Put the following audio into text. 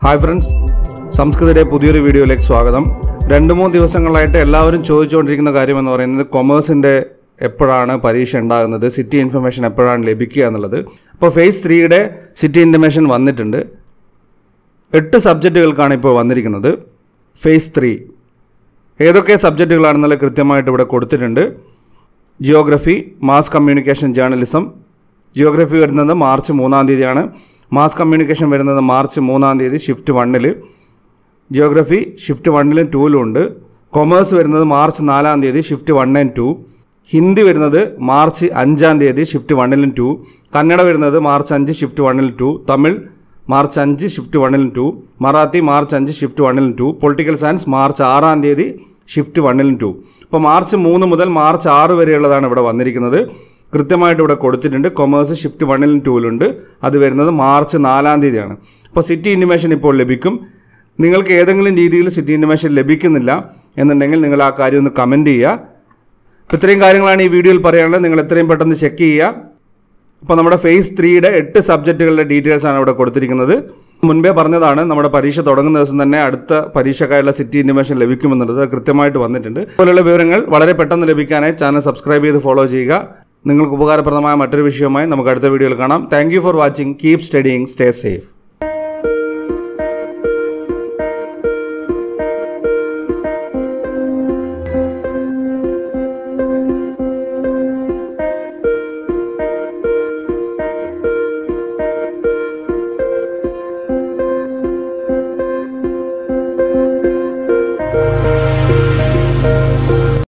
hi friends സംസ്കൃതിയുടെ പുതിയൊരു വീഡിയോയിലേക്ക് സ്വാഗതം രണ്ട് മൂന്ന് ദിവസങ്ങളായിട്ട് എല്ലാവരും ചോദിച്ചുകൊണ്ടിരിക്കുന്ന കാര്യം എന്ന് പറയുന്നത് കൊമേഴ്സിൻ്റെ എപ്പോഴാണ് പരീക്ഷ ഉണ്ടാകുന്നത് സിറ്റി ഇൻഫർമേഷൻ എപ്പോഴാണ് ലഭിക്കുക എന്നുള്ളത് അപ്പോൾ ഫേസ് ത്രീയുടെ സിറ്റി ഇൻഫർമേഷൻ വന്നിട്ടുണ്ട് എട്ട് സബ്ജക്റ്റുകൾക്കാണ് ഇപ്പോൾ വന്നിരിക്കുന്നത് ഫേസ് ത്രീ ഏതൊക്കെ സബ്ജക്റ്റുകളാണെന്നുള്ളത് കൃത്യമായിട്ട് ഇവിടെ കൊടുത്തിട്ടുണ്ട് geography mass communication journalism geography വരുന്നത് മാർച്ച് മൂന്നാം തീയതിയാണ് മാസ് കമ്മ്യൂണിക്കേഷൻ വരുന്നത് മാർച്ച് മൂന്നാം തീയതി ഷിഫ്റ്റ് വണ്ണിൽ ജിയോഗ്രഫി ഷിഫ്റ്റ് വണ്ണിലും ടൂലും ഉണ്ട് കൊമേഴ്സ് വരുന്നത് മാർച്ച് നാലാം തീയതി shift one and two Hindi വരുന്നത് മാർച്ച് അഞ്ചാം തീയതി ഷിഫ്റ്റ് വണ്ണിലും ടു കന്നഡ വരുന്നത് മാർച്ച് അഞ്ച് ഷിഫ്റ്റ് വണ്ണിൽ ടു തമിഴ് മാർച്ച് അഞ്ച് ഷിഫ്റ്റ് വണ്ണിലും ടു മറാത്തി മാർച്ച് അഞ്ച് ഷിഫ്റ്റ് വണ്ണിലും ടു പൊളിറ്റിക്കൽ സയൻസ് മാർച്ച് ആറാം തീയതി ഷിഫ്റ്റ് വണ്ണിലും ടു അപ്പോൾ മാർച്ച് മൂന്ന് മുതൽ മാർച്ച് ആറ് വരെയുള്ളതാണ് ഇവിടെ വന്നിരിക്കുന്നത് കൃത്യമായിട്ട് ഇവിടെ കൊടുത്തിട്ടുണ്ട് കൊമേഴ്സ് ഷിഫ്റ്റ് വണ്ണിലും ടൂലുണ്ട് അത് വരുന്നത് മാർച്ച് നാലാം തീയതിയാണ് അപ്പോൾ സിറ്റി ഇൻറ്റിമേഷൻ ഇപ്പോൾ ലഭിക്കും നിങ്ങൾക്ക് ഏതെങ്കിലും രീതിയിൽ സിറ്റി ഇൻറ്റിമേഷൻ ലഭിക്കുന്നില്ല എന്നുണ്ടെങ്കിൽ നിങ്ങൾ ആ കാര്യം ഒന്ന് കമൻറ്റ് ചെയ്യുക അപ്പോൾ ഇത്രയും കാര്യങ്ങളാണ് ഈ വീഡിയോയിൽ പറയാനുള്ളത് നിങ്ങൾ എത്രയും പെട്ടെന്ന് ചെക്ക് ചെയ്യുക അപ്പോൾ നമ്മുടെ ഫേസ് ത്രീയുടെ എട്ട് സബ്ജക്റ്റുകളുടെ ഡീറ്റെയിൽസ് ആണ് ഇവിടെ കൊടുത്തിരിക്കുന്നത് മുൻപേ പറഞ്ഞതാണ് നമ്മുടെ പരീക്ഷ തുടങ്ങുന്ന ദിവസം തന്നെ അടുത്ത പരീക്ഷക്കായുള്ള സിറ്റി ഇൻറ്റിമേഷൻ ലഭിക്കുമെന്നുള്ളത് അത് കൃത്യമായിട്ട് വന്നിട്ടുണ്ട് അതുപോലുള്ള വിവരങ്ങൾ വളരെ പെട്ടെന്ന് ലഭിക്കാനായി ചാനൽ സബ്സ്ക്രൈബ് ചെയ്ത് ഫോളോ ചെയ്യുക നിങ്ങൾക്ക് ഉപകാരപ്രദമായ മറ്റൊരു വിഷയവുമായി നമുക്ക് അടുത്ത വീഡിയോയിൽ കാണാം thank you for watching keep studying stay safe